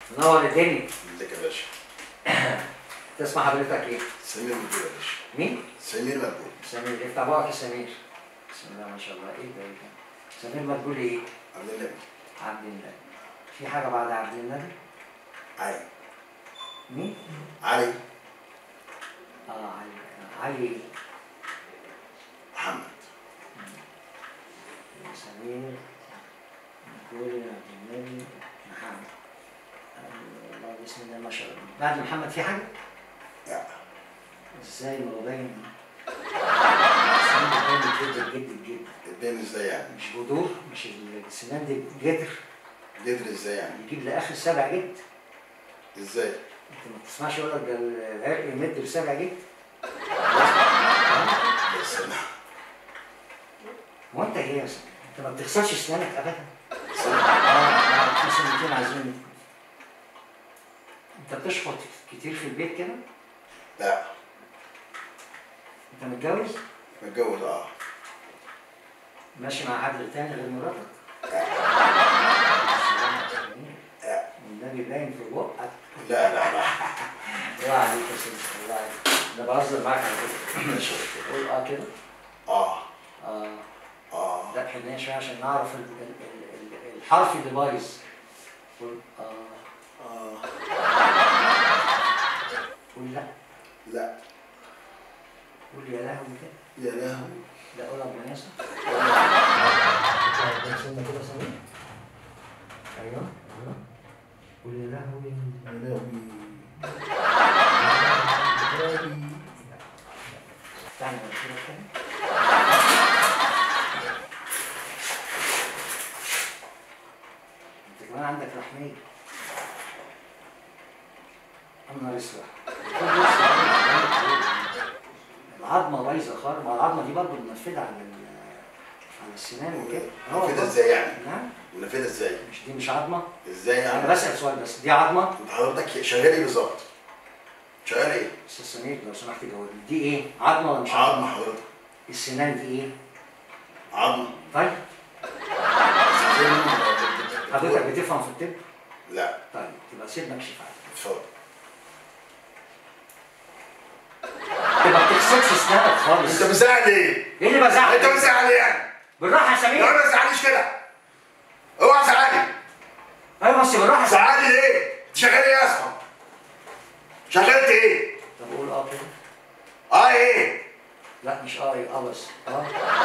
منور الدنيا ازيك يا باشا تسمع حضرتك ايه؟ سمير مقبول يا باشا مين؟ سمير مقبول سمير افتح بقك يا سمير بسم الله ما شاء الله ايه ده ايه ده؟ سمير مدبول ايه؟ عبد النبي عبد النبي في حاجة بعد عبد النبي؟ علي مين؟ علي اه علي علي ايه؟ محمد سمير مدبول عبد النبي محمد آه، الله بسم الله ما شاء الله بعد محمد في حاجة؟ لا ازاي ما هو باين السنان دي باين جدا جدا جدا الدين ازاي يعني مش جذور مش السنان دي جدر قدر ازاي يعني يجيب لاخر سبع جد ازاي انت ما بتسمعش يقول لك ده العرق يمد لسبع جد بس انا هو انت ايه يا سيدي؟ انت ما بتغسلش اسنانك ابدا بس اه أنا- آه، في سنتين عايزين انت بتشفط كتير في البيت كده لا انت متجوز متجوز اه ماشي مع حد تاني غير مراتك لا والنبي باين في بقك لا لا لا الله عليك يا سيدي الله عليك انا بهزر معاك على فكره ماشي قول اه كده اه اه اه لا بحنيه شويه عشان نعرف ال- ال- ال- ال- الحرف اللي بايظ قول اه اه قول لا لا قول يا لهوي كده يا لهوي لا قول ابو ناسا سنة كده سنة ايوه ايوه قول يا لهوي يا لهوي استنى كده كده انت كمان عندك رحمية انا اسود العظمة بايظة خالص ما العظمة دي برضه منفذة على ال- على السنان وكده آه منفذة والله. ازاي يعني؟ نعم منفذة ازاي مش دي مش عظمة ازاي انا يعني بسأل سؤال بس دي عظمة انت حضرتك شغال ايه بالظبط شغال ايه استاذ سمير لو سمحت جاوبني دي ايه عظمة ولا مش عظمة حضرتك السنان دي ايه عظمة طيب بس ازاي من- حضرتك بتفهم في الطب لا طيب تبقى سيبنا اكشف عليك اتفضل تبقى ما بتغسلش اسنانك خالص انت بتزعل ايه؟ ايه اللي بزعل انت بتزعل ايه يعني؟ بالراحه يا لا سمير ما تزعليش كده اوعى تزعلي ايوه بس بالراحه يا سمير زعلي ليه؟ انت شغال ايه يا اسطى؟ شغلت ايه؟ طب قول اه كده اه ايه؟ لا مش اه إيه، اه بس اه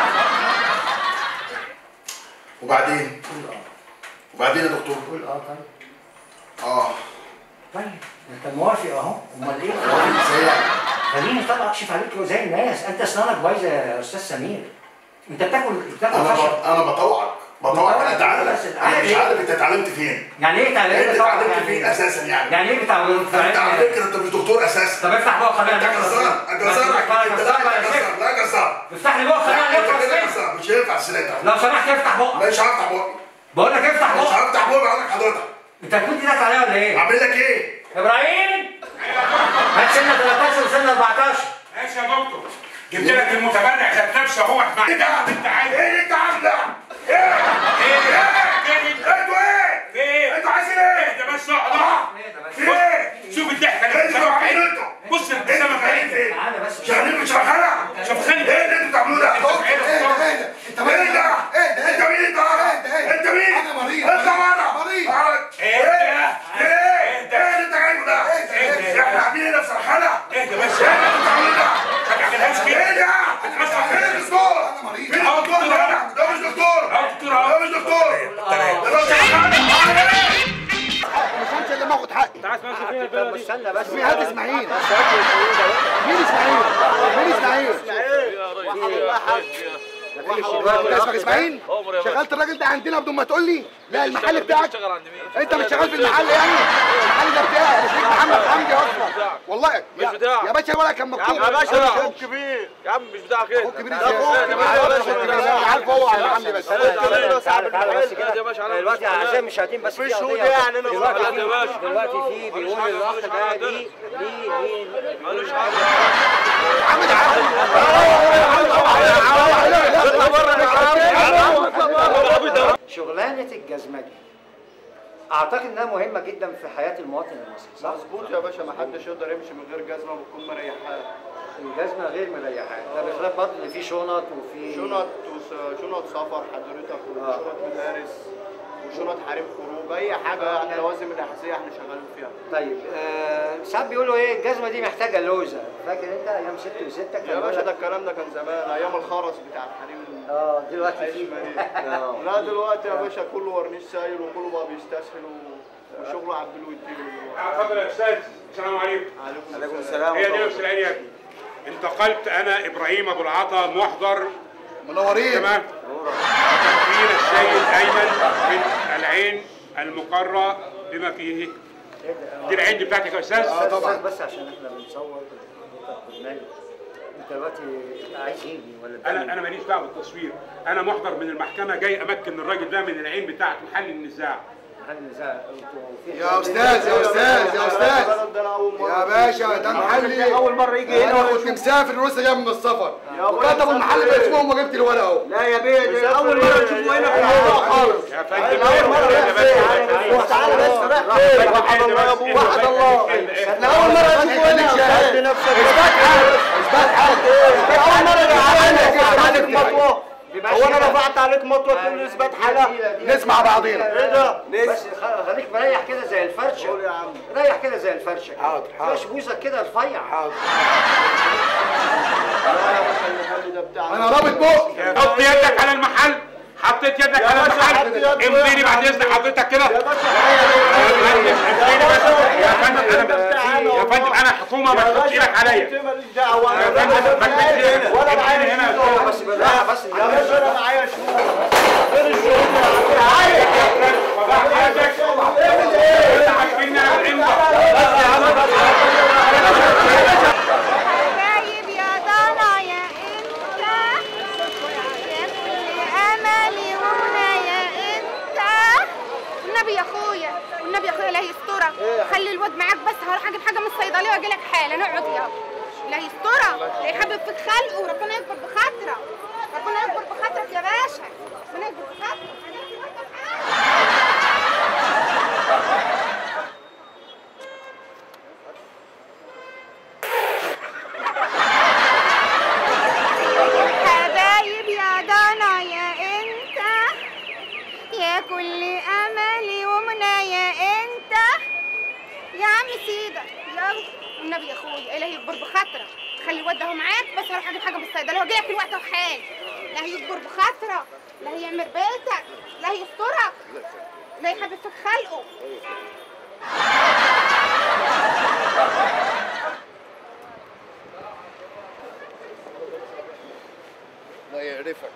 وبعدين؟ قول اه وبعدين يا دكتور؟ قول اه طيب اه طيب انت موافق اهو امال ايه هو ازاي يعني؟ خليني طبعا اكشف عليك زي الناس انت اسنانك بايظه يا استاذ سمير انت بتاكل بتاكل انا خشب ب... انا بطوعك بطوعك انا اتعلم بس انا عارف مش إيه؟ عارف انت اتعلمت فين يعني ايه تعليم انت بتاعك اتعلمت يعني فين إيه؟ اساسا يعني يعني ايه بتاع انت على فكره انت مش دكتور اساسا طب افتح بقى خلينا انت نخلص جزار فيه. جزار افتح انت بقى لا يا شيخ. جزار لا جزار افتح لي بقى خلينا لا انت نخلص كده فيه. جزار مش هينفع السنه لو سمحت افتح بقى مش هفتح بقى بقول لك افتح مش بقى هفتح بقى بقول لك حضرتك انت هتكون ايدك عليا ولا ايه؟ اعمل لك ايه؟ ابراهيم هات سنه 13 وسنه 14 ماشي يا دكتور جبت لك المتبرع ذات نفسه هو مع ايه ده؟ انت عايز ايه اللي انت عامله؟ ايه؟ ايه ايه؟ انتوا ايه؟ في ايه؟ انتوا عايزين ايه؟ اهدى بس اقعد اقعد. في ايه؟ شوف الضحكه اللي انتوا بتسمع عاملين فيها انتوا؟ بص انتوا الابتسامه شغالين بتاعتك فين؟ تعالى بس شغالين مش شغاله؟ شوف خلي ايه اللي انتوا بتعملوه ده؟ انت في عينك اهدى اهدى انت ايه مالك ده؟ اهدى انت مين انت؟ اهدى اهدى انت مين؟ انا مريض اطلع بره مريض اقعد. ايه ده؟ ايه؟ اهدى. ايه اللي انت جايبه ده؟ اهدى. احنا قاعدين هنا في سرحانه اهدى بس ايه اللي انتوا بتعملوه ده؟ ما تعملهاش كده ايه ده؟ بس فين الدكتور؟ انا مريض فين الدكتور ده؟ ده مش دكتور اهو دكتور اهو. ده مش دكتور ده راجل مش انت اللي باخد حقي طب استنى بس مين هات اسماعيل مين اسماعيل مين اسماعيل انت اسمك اسماعيل شغلت الراجل ده عندنا بدون ما تقول لي لا المحل بتاعك انت مش شغال في المحل يعني المحل ده بتاعي مش ليك محمد حمدي اصلا والله مش بتاعك. يا باشا ولا كان مكتوب يا باشا أنا اخوك كبير يا عم مش بتاعك انت اخوك كبير ده اخوك ازاي كبير يا باشا انا عارف هو على حمدي بس تعالى تعالى تعالى بس كده يا باشا على دلوقتي عشان مش هاتين بس في في شهود قضية. يعني انا دلوقتي ولا في يا باشا. دلوقتي في بيقول الاخ ده ليه ليه ليه مالوش حاجه محمد شغلانه الجزمجي اعتقد انها مهمه جدا في حياه المواطن المصري صح؟ مظبوط يا باشا ما حدش يقدر يمشي من غير جزمه وتكون مريحاه الجزمه غير مريحه ده بخلاف برضه ان في شنط وفي شنط وس- شنط سفر حضرتك وشنط مدارس وشنط حريم خروج اي حاجه يعني لوازم الاحذيه احنا شغالين فيها طيب آه ساعات بيقولوا ايه الجزمه دي محتاجه لوزه فاكر انت ايام ست وستك كان يا يقول باشا لك- ده الكلام ده كان زمان ايام الخرس بتاع الحريم اه دلوقتي في الحشمة دي. آه. لا دلوقتي يا باشا كله ورنيش سايل وكله بقى بيستسهل و- وشغله عبدلو يديله دلوقتي. اتفضل يا استاذ السلام عليكم عليكم السلام هي دي يا استاذ علي انتقلت انا ابراهيم ابو العطا محضر منورين تمام تمثيل السيد ايمن من العين المقرة بما فيه دي العين دي بتاعتك يا استاذ آه، طبعاً. بس عشان احنا بنصور برنامج انت دلوقتي عايز يجي ولا انا انا ماليش دعوه بالتصوير انا محضر من المحكمه جاي امكن الراجل ده من العين بتاعته حل النزاع هل النزاع انتوا في يا استاذ يا استاذ يا استاذ ده انا اول مره يا باشا ده محلي اول مره يجي انا هنا كنت مسافر ولسه جاي من السفر يا أبويا وكتبوا المحل مسافر إيه؟ باسمهم وجبت الورقه اهو لا يا بيه ده اول مره تشوفوا هنا في الموضوع خالص يا فندم اول مره يا بس باشا. تعالى بس راح فين وحد الله يا ابوه وحد الله احنا اول مره نشوفه هنا قد نفسك اثبات حاجه اثبات حاجه اول مره رفعت عليك مطوه هو انا رفعت عليك مطوه تقول لي اثبات حاله نسمع بعضينا ايه ده بس خ- خليك مريح كده زي الفرشه قول يا عم ريح كده زي الفرشه كده. حاضر، حاضر. مش بوزك كده رفيع حاضر لا يا باشا المحل ده بتاعنا انا رابط بقي حط يدك على المحل حطيت يدك يا على باشا المحل حط يد امضيني وقع. بعد اذن حضرتك كده يا باشا امضيني بس يا فندم انا يا فندم انا حكومه ما تحطش ايدك عليا ماليش دعوه يا انا فندم ما تمدش هنا ولا معايا امضيني هنا شهود. بس بالراحه بس يا باشا انا معايا شهود فين الشهود يا عم وضعت يدك عارفين انا الامضه حبايب يا ضنا يا انت يا كل املي ومنى يا انت والنبي يا اخويا والنبي يا اخويا لا يسترك خلي الواد معاك بس هروح اجيب حاجه من الصيدليه واجي لك حالا نقعد يلا لا يسترك لا يحبب فيك خلقه وربنا يكبر بخاطرك ربنا يكبر بخاطرك يا باشا ربنا يكبر بخاطرك حبايب يا ضنا يا انت يا كل املي ومنى يا انت يا عم سيدة يلا النبي يا اخويا الهي يكبر بخاطرك خلي الواد ده هو معاك بس هروح اجيب حاجه من الصيدليه واجي لك الوقت وحال لا هيكبر بخاطرك لا هيعمر بيتك لا هيسترك لا يحبب فيك خلقه الله يعرفك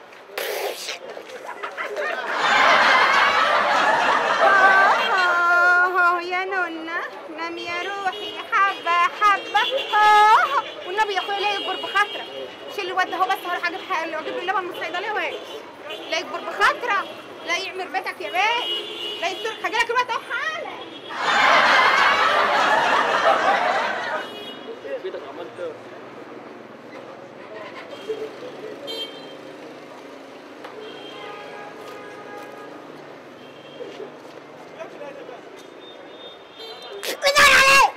آه يا نونا نام يا روحي حبة حبة آه والنبي يا اخويا لا يكبر بخاطرك شيل الواد ده هو بس هروح اجيب حاجة اجيب له اللبن من الصيدلية وهي لا يكبر بخاطرك لا يعمر بيتك يا بيه لا يسترك هجيلك الوقت اهو حالا بالله عليك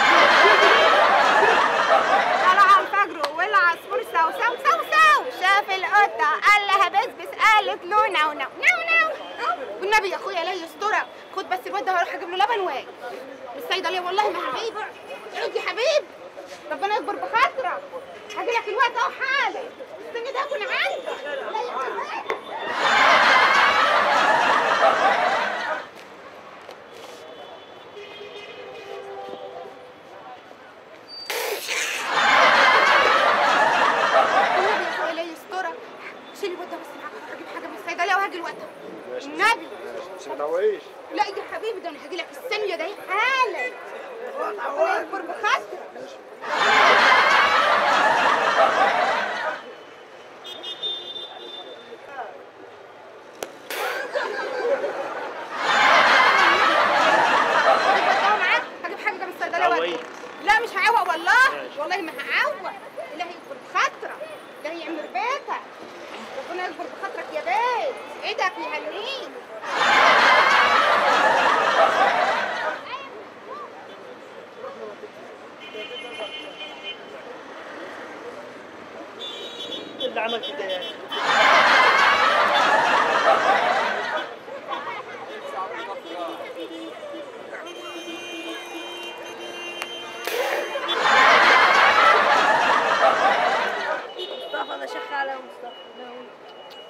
طلع الفجر والعصفور سو سو سو سو شاف القطة قال لها بسبس قالت له نو نو نو نو والنبي يا اخويا لا يسترك خد بس الواد ده هروح اجيب له لبن واجي من الصيدليه والله ما هغيب عود يا حبيب ربنا يكبر بخاطرك هاجي لك الوقت اهو حالا استني ده اكون عندك لا يكبر النبي يا اخويا لا يسترك شيل الواد ده بس معاك هروح اجيب حاجه من الصيدليه وهاجي الوقت النبي بس ما تهويش لا يا حبيبي ده انا هاجي لك الثانيه ده حالا ربنا يكبر بخاطرك هجيب حاجه من الصيدليه وأجي. لا مش هعوق والله والله ما هعوق الهي يكبر بخاطرك الهي يعمر بيتك ربنا يكبر بخاطرك يا بيت ايدك يهنيك عمل كده يعني مصطفى ده شغال على مصطفى ده هو.